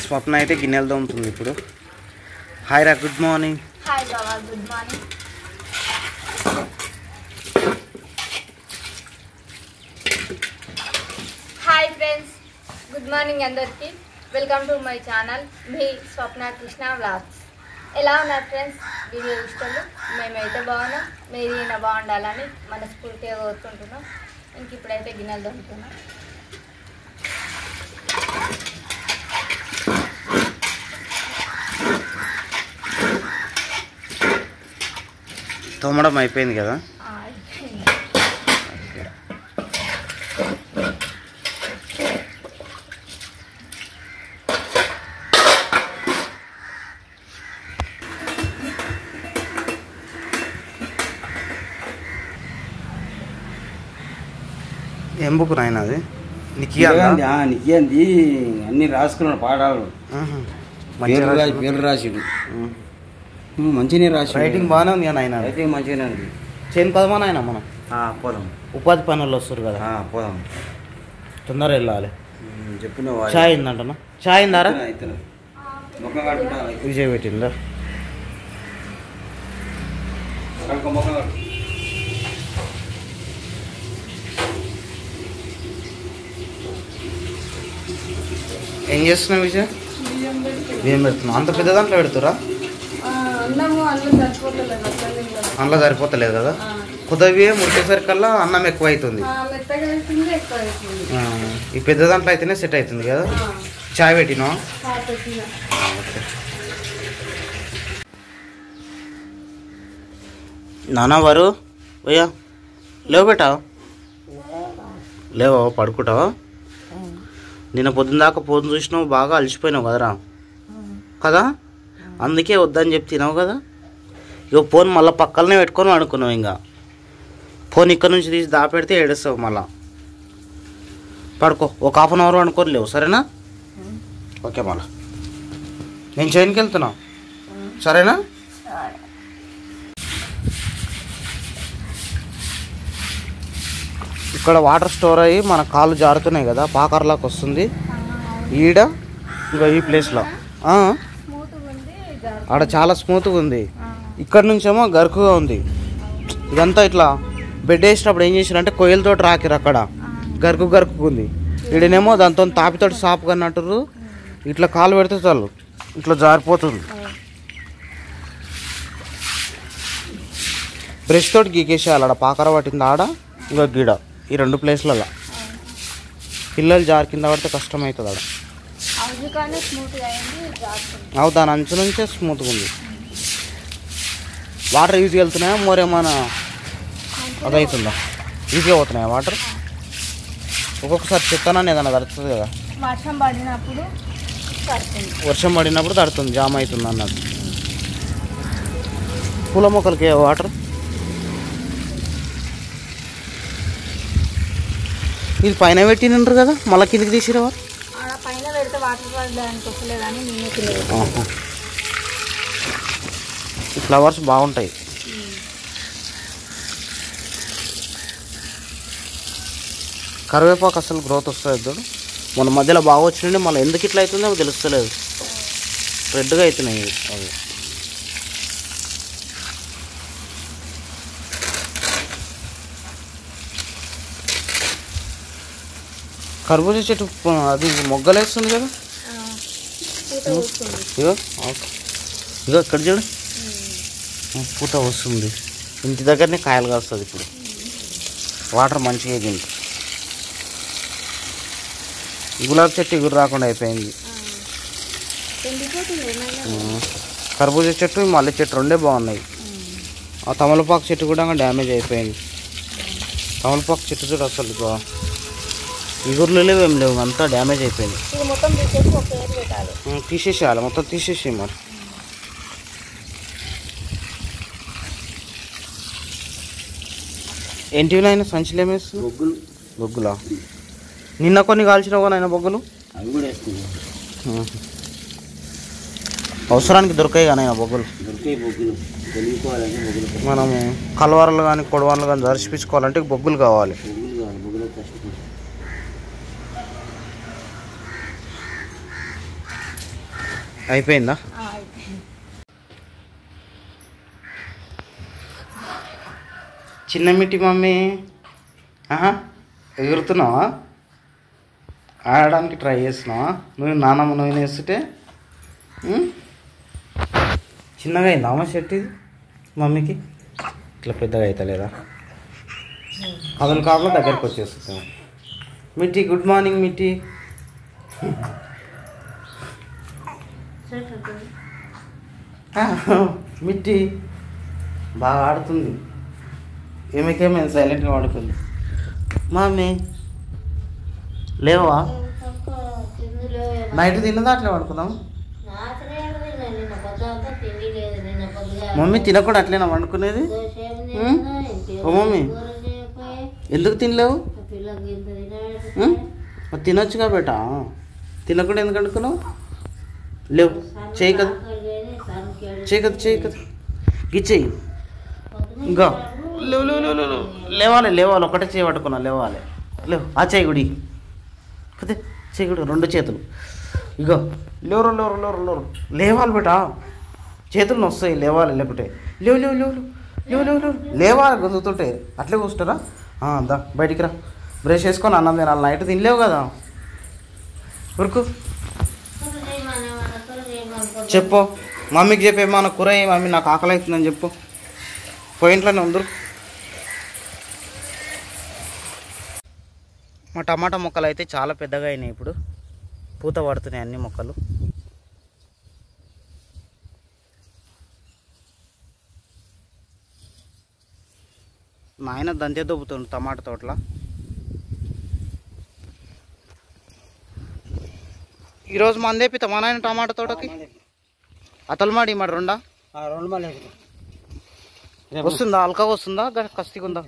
స్వప్న అయితే గిన్నెలు తోముతుంది ఇప్పుడు హాయ్ రా గుడ్ మార్నింగ్ హాయ్ బాబా good morning hi friends good morning అందరికీ వెల్కమ్ టు మై ఛానల్ మీ స్వప్న కృష్ణ వ్లాగ్స్ ఎలా ఉన్నారు ఫ్రెండ్స్ వీడియో ఇష్టలు మేమైతే బాగున్నాం మీరు ఈయన బాగుండాలని మనస్ఫూర్తిగా కోరుకుంటున్నాం ఇంక ఇప్పుడైతే గిన్నెలు దొరుకుతున్నాం తోమడం అయిపోయింది కదా ఏం బుక్ నాయన అది నీకు ఇయ్యాలా? నికేంది అన్ని రాసుకున్నాడు పాఠాలు ఆహా. మంచిగా పేర్లు రాసి రాసినావు. పేర్లు రాసిడు ఉమ్. ఉమ్, మంచిగానే రాసి రైటింగ్ బాగానే ఉంది కానీ ఆయన అయితే మంచిగానే ఉంది చేను పదమా నాయన మనం ఆ, పోదాం ఉపాధి పనులు వస్తారు కదా ఆ, పోదాం తొందర వెళ్ళాలి ఉమ్, చెప్పిన వాడు. చాయ్ అయిందంటనా చాయ్ అయిందారా ఇతను, ఇతను. ముఖం కట్టుకుంటా విజయ్ పెట్టిందా కడుక్కో, ముఖం కడుక్కో. ఏం చేస్తున్నావు విజయ్ ఏం పెడుతున్నావు అంత పెద్ద దాంట్లో పెడుతురా అన్నము అన్నం సరిపోతలేదు అందులో సరిపోతలేదు కదా కుదవి ముడికేసరికల్లా అన్నం ఎక్కువ అవుతుంది మెత్తగా అవుతుంది ఎక్కువ అవుతుంది ఆ, ఈ పెద్ద దాంట్లో అయితేనే సెట్ అవుతుంది కదా చాయ్ పెట్టినా నానా వారు భయ్యా లేవు బేటా లేవా పడుకుంటావా నిన్న పొద్దున దాకా పోను చూసినావు బాగా అలసిపోయినావు కదరా కదా అందుకే వద్దని చెప్పి తినావు కదా ఇక ఫోన్ మళ్ళీ పక్కలనే పెట్టుకొని అనుకున్నావు ఇంకా ఫోన్ ఇక్కడ నుంచి తీసి దాపెడితే ఏడుస్తావు మళ్ళా పడుకో ఒక హాఫ్ అన్ అవర్ అనుకొని లేవు సరేనా ఓకే మళ్ళా నేను చైన్కి వెళ్తున్నా సరేనా ఇక్కడ వాటర్ స్టోర్ అయ్యి మన కాళ్ళు జారుతున్నాయి కదా పాకర్లాకి వస్తుంది ఈడ ఇంకా ఈ ప్లేస్లో ఆ, స్మూత్గా ఉంది జర- ఆడ చాలా స్మూత్గా ఉంది ఆ, ఇక్కడ నుంచేమో గరుకుగా ఉంది ఇదంతా ఇట్లా బెడ్ వేసినప్పుడు ఏం చేసిరంటే కొయ్యలతో రాకిరు అక్కడ గరుకు గరుకు ఉంది ఈడనేమో దాంతో తాపితోటి సాపు కన్నట్టుర్రు ఇట్లా కాలు పెడితే చాలు ఇట్లా జారిపోతుంది బ్రష్ తోటి గీకేసేయాలి ఆడ పాకర పట్టింది ఆడ ఇంకా గీడ ఈ రెండు ప్లేస్లలో పిల్లలు జారి కింద పడితే కష్టం అవుతుంది ఆడ అవును కానీ స్మూత్గా అయింది జాగ్రత్త అవు దాని అంచు నుంచే స్మూత్గా ఉంది వాటర్ ఈజీగా వెళ్తున్నాయా మరేమైనా అదవుతుందా ఈజీగా పోతున్నాయా వాటర్ ఒక్కొక్కసారి చెత్తనాన్ని ఏదైనా తడుతుంది కదా వర్షం పడినప్పుడు పడుతుంది వర్షం పడినప్పుడు తడుతుంది జామ్ అవుతుంది అన్నట్టు పూల మొక్కలకి ఏ వాటర్ ఇది పైన పెట్టినంటారు కదా మళ్ళీ కిందికి తీసిరా వారు ఆడ పైన పెడితే వాటర్ పడడానికి వస్తలేదని నేనే కింద పెట్టాను. ఆహా. ఈ ఫ్లవర్స్ బాగుంటాయి కరివేపాకు అసలు గ్రోత్ వస్తుంది చూడు మన మధ్యలో బాగా వచ్చినండి మళ్ళీ ఎందుకు ఇట్లా అవుతుందో తెలుస్తలేదు రెడ్గా అవుతున్నాయి ఇవి అవి కర్బూజా చెట్టు ప- అది మొగ్గలేస్తుంది కదా ఆ, పూత వస్తుంది ఇగో ఓకే ఇగో ఇక్కడ చూడు పూత వస్తుంది ఇంటి దగ్గరనే కాయలు కాస్తుంది ఇప్పుడు వాటర్ మంచిగా దీనికి గులాబీ చెట్టు ఎగురు రాకుండా అయిపోయింది ఎండిపోతుంది ఏమైనా ఉమ్. కర్బూజా చెట్టు ఈ మల్లె చెట్టు రెండే బాగున్నాయి ఆ తమలపాకు చెట్టు కూడా డ్యామేజ్ అయిపోయింది తమలపాకు చెట్టు చూడు అసలు ఇక ఇగురులు లేవు ఏం లేవు అంతా డ్యామేజ్ అయిపోయింది ఇది మొత్తం తీసేసి ఒక పేరు పెట్టాలి ఉమ్, తీసేసేయాలి మొత్తం తీసేసి మరి ఏంటివి నాయన సంచులు ఏమేస్తుంది బొగ్గులు బొగ్గులా నిన్న కొన్ని కాల్చినావు నాయన బొగ్గులు అవి కూడా వేసుకున్నాం ఉమ్. అవసరానికి దొరకాయి కానీ బొగ్గులు దొరికాయి బొగ్గులు తెలుగుకోవాలంటే బొగ్గులు మనము కలవరలు కానీ కొడవరలు కానీ దర్శిపించుకోవాలంటే బొగ్గులు కావాలి బొగ్గులు కావాలి బొగ్గులు కష్టపడి అయిపోయిందా ఆ, అయిపోయింది. చిన్న మిట్టి మమ్మీ ఆహా ఎగురుతున్నావా ఆడడానికి ట్రై చేస్తున్నావా నువ్వు నానమ్మ నువ్వు వేస్తుంటే ఉం? చిన్నగా అయిందా అమ్మ షర్ట్ ఇది మమ్మీకి ఇట్లా పెద్దగా అవుతలేదా కథలు కాపులో దగ్గరికి వచ్చేస్తుంది మిట్టి గుడ్ మార్నింగ్ మిట్టి మిట్టి బాగా ఆడుతుంది ఏమికేమైంది సైలెంట్గా పడుకుంది మమ్మీ లేవా నైట్ తిన్నదా అట్లా పడుకుందాం మమ్మీ తినకుండా అట్లేనా వండుకునేది ఉం? ఓ మమ్మీ ఎందుకు తినలేవు ఉం? మరి తినొచ్చుగా బేట తినకుండా ఎందుకు వండుకున్నావు లేవు చేయి కదా చేయి కదా చేయి కదా గిచ్చేయి ఇంకా లేవు లేవు లేవు లేవు లేవాలి లేవాలి ఒకటే చేయి పట్టుకున్నా లేవాలి లేవు ఆ చేయి గుడి కదే చేయి గుడి రెండు చేతులు ఇగో లేవరు లేవరు లేవరు లేవరు లేవాలి బేటా చేతులు నొస్తాయి లేవాలి లేకుంటే లేవు లేవు లేవు లేవు లేవు లేవు లేవు లేవాలి గుంజుతుంటే అట్లే కూర్చుంటారా ఆ, దా బయటికి రా బ్రష్ వేసుకొని అన్నం తినాలి నైట్ తినలేవు కదా ఉరుకు చెప్పు మమ్మీకి చెప్పే మన కూర ఏ మమ్మీ నాకు ఆకలి అవుతుందని చెప్పు పోయింట్లోనే ఉందరు మా టమాటా మొక్కలు అయితే చాలా పెద్దగా అయినాయి ఇప్పుడు పూత పడుతున్నాయి అన్ని మొక్కలు మా ఆయన దంతే దొబ్బుతుండు టమాటా తోటలో ఈరోజు మందే పిత మా నాయన టమాటా తోటకి అతలు మాడి మరి రెండా రెండు మళ్ళీ వస్తుందా అల్కగా వస్తుందా గ- కస్తిగా ఉందా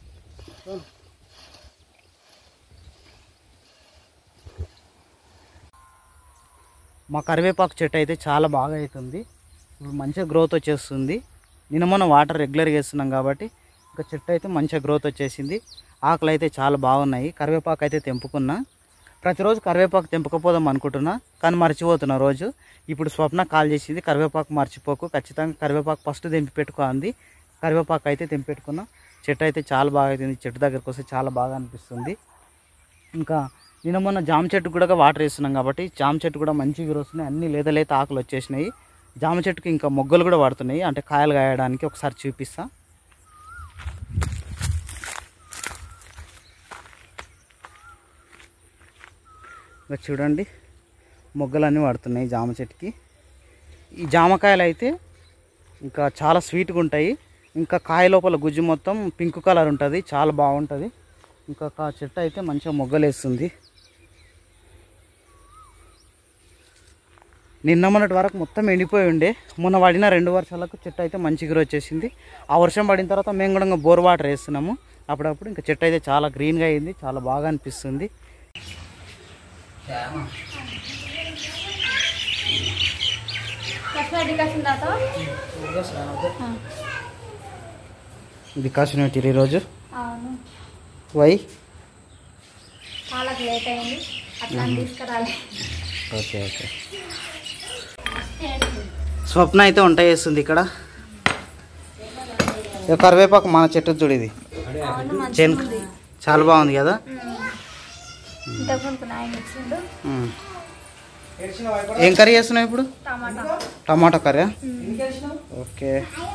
మా కరివేపాకు చెట్టు అయితే చాలా బాగా అవుతుంది ఇప్పుడు మంచిగా గ్రోత్ వచ్చేస్తుంది నిన్న మొన్న వాటర్ రెగ్యులర్గా వేస్తున్నాం కాబట్టి ఇంకా చెట్టు అయితే మంచిగా గ్రోత్ వచ్చేసింది ఆకులు అయితే చాలా బాగున్నాయి కరివేపాకు అయితే తెంపుకున్నా ప్రతిరోజు కరివేపాకు తెంపకపోదాం అనుకుంటున్నా కానీ మర్చిపోతున్నా రోజు ఇప్పుడు స్వప్న కాల్ చేసింది కరివేపాకు మర్చిపోకు ఖచ్చితంగా కరివేపాకు ఫస్ట్ తెంపి పెట్టుకో అంది కరివేపాకు అయితే తెంపి పెట్టుకున్నా చెట్టు అయితే చాలా బాగా అవుతుంది చెట్టు దగ్గరకు వస్తే చాలా బాగా అనిపిస్తుంది ఇంకా నిన్న మొన్న జామ చెట్టు కూడా వాటర్ వేస్తున్నాం కాబట్టి జామ చెట్టు కూడా మంచిగా వస్తున్నాయి అన్ని లేత లేత ఆకులు వచ్చేసినాయి జామ చెట్టుకి ఇంకా మొగ్గలు కూడా పడుతున్నాయి అంటే కాయలు కాయడానికి ఒకసారి చూపిస్తా ఇంకా చూడండి మొగ్గలన్నీ పడుతున్నాయి జామ చెట్టుకి ఈ జామకాయలు అయితే ఇంకా చాలా స్వీట్గా ఉంటాయి ఇంకా కాయ లోపల గుజ్జు మొత్తం పింక్ కలర్ ఉంటుంది చాలా బాగుంటుంది ఇంకా కా- చెట్టు అయితే మంచిగా మొగ్గలేస్తుంది నిన్న మొన్నటి వరకు మొత్తం ఎండిపోయి ఉండే మొన్న పడిన రెండు వర్షాలకు చెట్టు అయితే మంచి గ్రో వచ్చేసింది ఆ వర్షం పడిన తర్వాత మేము కూడా ఇంకా బోర్ వాటర్ వేస్తున్నాము అప్పుడప్పుడు ఇంకా చెట్టు అయితే చాలా గ్రీన్గా అయింది చాలా బాగా అనిపిస్తుంది కస్టమర్ డికాషన్ తాత డికాషన్ పెట్టిరు ఈరోజు అవును వై చాలా లేట్ అయింది అట్లా అని తీసుకురాలి ఓకే ఓకే స్వప్న అయితే వంట చేస్తుంది ఇక్కడ ఇక కరివేపాకు మన చెట్టు చూడు ఇది అవును మంచిగా చేను ఉంది చాలా బాగుంది కదా ఇంతకు నాయన ఇచ్చిండు ఉమ్. ఏం కర్రీ చేస్తున్నావు ఇప్పుడు tomato tomato curry okay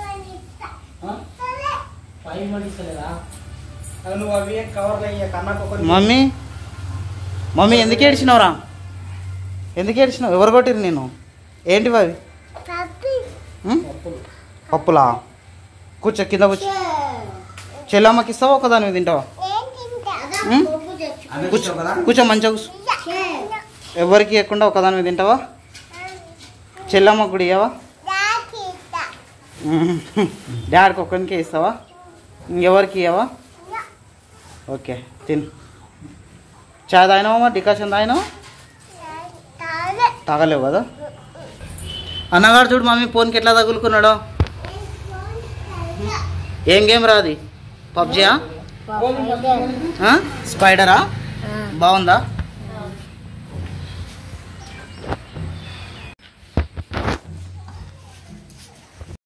mummy mummy ఎందుకు ఏడ్చినావురా ఎందుకు ఏడ్చినావు ఎవరు కొట్టిరు నేను ఏంటివి అవి ఉమ్? పప్పులా కూర్చో కింద కూర్చో చెల్లమ్మకి ఇస్తావా ఒకదాని తింటావా ఉమ్? కూర్చో కూర్చో మంచిగా కూర్చో ఎవరికి ఇవ్వకుండా ఒకదాని మీద తింటావా చెల్లమ్మ కూడా ఇవ్వవా డాడీకి ఒక్కరికే ఇస్తావా ఇంకెవరికి ఇవ్వవా ఓకే తిను చాయ్ తాగినావా డికాషన్ తాగినావా తాగలేవు కదా అన్నగాడు చూడు మమ్మీ ఫోన్కి ఎట్లా తగులుకున్నాడో ఏం గేమ్ రాది పబ్జీయా స్పైడరా బాగుందా